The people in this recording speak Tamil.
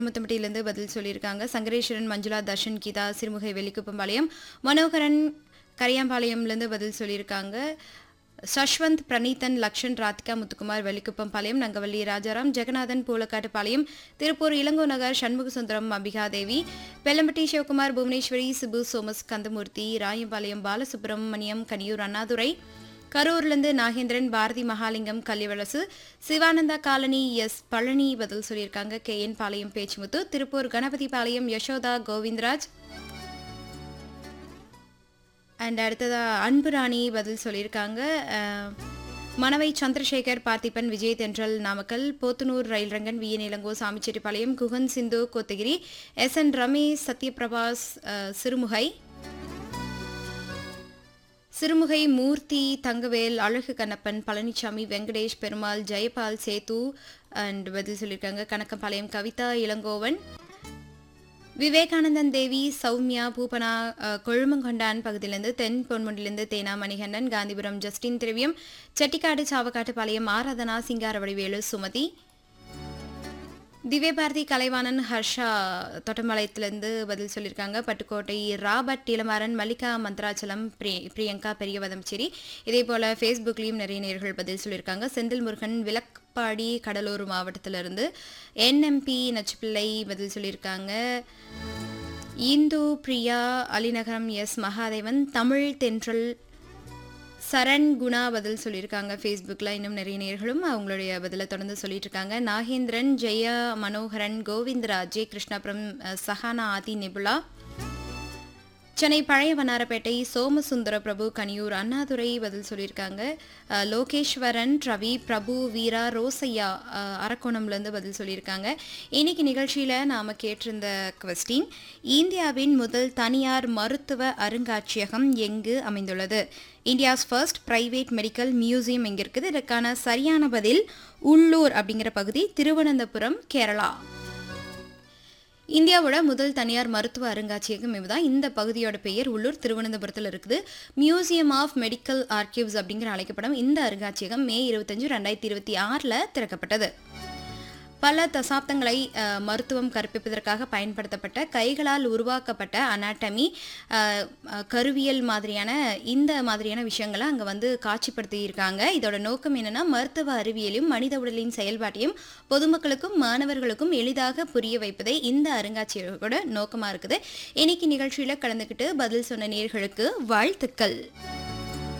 முத்தம்பட்டியிலேருந்து பதில் சொல்லியிருக்காங்க சங்கரேஸ்வரன் மஞ்சுளா தர்ஷன் கீதா சிறுமுகை வெள்ளிக்குப்பம்பாளையம் மனோகரன் கரியாம்பாளையம்லேருந்து பதில் சொல்லியிருக்காங்க சஷ்வந்த் பிரணீதன் லக்ஷன் ராதிகா முத்துக்குமார் வெள்ளிக்குப்பம்பாளையம் நங்கவள்ளி ராஜாராம் ஜெகநாதன் பூலக்காட்டுப்பாளையம் திருப்பூர் இளங்கோ நகர் சண்முக சுந்தரம் அம்பிகாதேவி பெல்லம்பட்டி சிவகுமார் புவனேஸ்வரி சிபு சோமஸ் கந்தமூர்த்தி ராயம்பாளையம் பாலசுப்ரமணியம் கனியூர் அண்ணாதுரை கரூர்லேருந்து நாகேந்திரன் பாரதி மகாலிங்கம் கல்லிவளசு சிவானந்தா காலனி எஸ் பழனி பதில் சொல்லியிருக்காங்க K N Palayam Pechimuthu Tiruppur Ganapathi Palayam Yasodha Govindaraj and அடுத்ததா அன்பு ராணி பதில் சொல்லியிருக்காங்க அஹ், Manavai Chandrasekhar Parthiban Vijay Thendral Namakkal Podanur rail Rangan V N Ilango Samichettipalayam Guhan Sindhu Kotagiri S N Ramesh Sathyaprabhas அஹ், சிறுமுகை சிறுமுகை மூர்த்தி தங்கவேல் அழகு கண்ணப்பன் பழனிசாமி வெங்கடேஷ் பெருமாள் ஜெயபால் சேத்து அண்ட் பதில் சொல்லியிருக்காங்க கணக்கம்பாளையம் கவிதா இளங்கோவன் விவேகானந்தன் தேவி சௌமியா பூபனா அஹ், கொழுமங்கொண்டான் பகுதியிலிருந்து தென் பொன்முண்டிலிருந்து தேனா மணிகண்டன் காந்திபுரம் ஜஸ்டின் திரவியம் செட்டிக்காடு சாவக்காட்டுப்பாளையம் ஆராதனா சிங்காரவடிவேலு சுமதி திவ்யபாரதி கலைவாணன் ஹர்ஷா தொட்டம்பாளையத்திலேருந்து பதில் சொல்லியிருக்காங்க பட்டுக்கோட்டை ராபர்ட் இளமாறன் மல்லிகா மந்த்ராச்சலம் பிரி பிரியங்கா பெரியவதம்சேரி இதே போல் ஃபேஸ்புக்லேயும் நிறைய நேர்கள் பதில் சொல்லியிருக்காங்க செந்தில் முருகன் விளப்பாடி கடலூர் மாவட்டத்திலிருந்து என்எம்பி நச்சுப்பிள்ளை பதில் சொல்லியிருக்காங்க இந்து பிரியா அலிநகரம் எஸ் மகாதேவன் தமிழ் தென்றல் சரண் குணா பதில் சொல்லியிருக்காங்க ஃபேஸ்புக்கில் இன்னும் நிறைய நேர்களும் அவங்களுடைய பதிலை தொடர்ந்து சொல்லிட்டு இருக்காங்க நாகேந்திரன் ஜெயா மனோகரன் கோவிந்தராஜ் ஜே கிருஷ்ணாபுரம் அஹ், சஹானா ஆதி நிபுலா சென்னை பழைய வண்ணாரப்பேட்டை சோமசுந்தர பிரபு கனியூர் அண்ணாதுரை பதில் சொல்லியிருக்காங்க அஹ், லோகேஸ்வரன் ரவி பிரபு வீரா ரோசையா அஹ், அரக்கோணம்லேருந்து பதில் சொல்லியிருக்காங்க இன்னைக்கு நிகழ்ச்சியில் நாம் கேட்டிருந்த கொஸ்டின் இந்தியாவின் முதல் தனியார் மருத்துவ அருங்காட்சியகம் எங்கு அமைந்துள்ளது India's first private medical museum எங்கே இருக்குது இதற்கான சரியான பதில் உள்ளூர் அப்படிங்கிற பகுதி திருவனந்தபுரம் கேரளா இந்தியாவோட முதல் தனியார் மருத்துவ அருங்காட்சியகம் இதுதான் இந்த பகுதியோட பெயர் உள்ளூர் திருவனந்தபுரத்தில் இருக்குது மியூசியம் ஆஃப் மெடிக்கல் ஆர்கிவ்ஸ் அப்படிங்கிற அழைக்கப்படும் இந்த அருங்காட்சியகம் மே இருபத்தஞ்சு ரெண்டாயிரத்தி இருபத்தி ஆறில் திறக்கப்பட்டது பல தசாப்தங்களை அஹ், மருத்துவம் கற்பிப்பதற்காக பயன்படுத்தப்பட்ட கைகளால் உருவாக்கப்பட்ட அனாட்டமி அஹ், அஹ், கருவியல் மாதிரியான இந்த மாதிரியான விஷயங்களை அங்கே வந்து காட்சிப்படுத்தியிருக்காங்க இதோட நோக்கம் என்னன்னா மருத்துவ அறிவியலையும் மனித உடலின் செயல்பாட்டையும் பொதுமக்களுக்கும் மாணவர்களுக்கும் எளிதாக புரிய வைப்பதே இந்த அருங்காட்சியகோட நோக்கமாக இருக்குது இன்னைக்கு நிகழ்ச்சியில் கலந்துக்கிட்டு பதில் சொன்ன நேர்களுக்கு வாழ்த்துக்கள்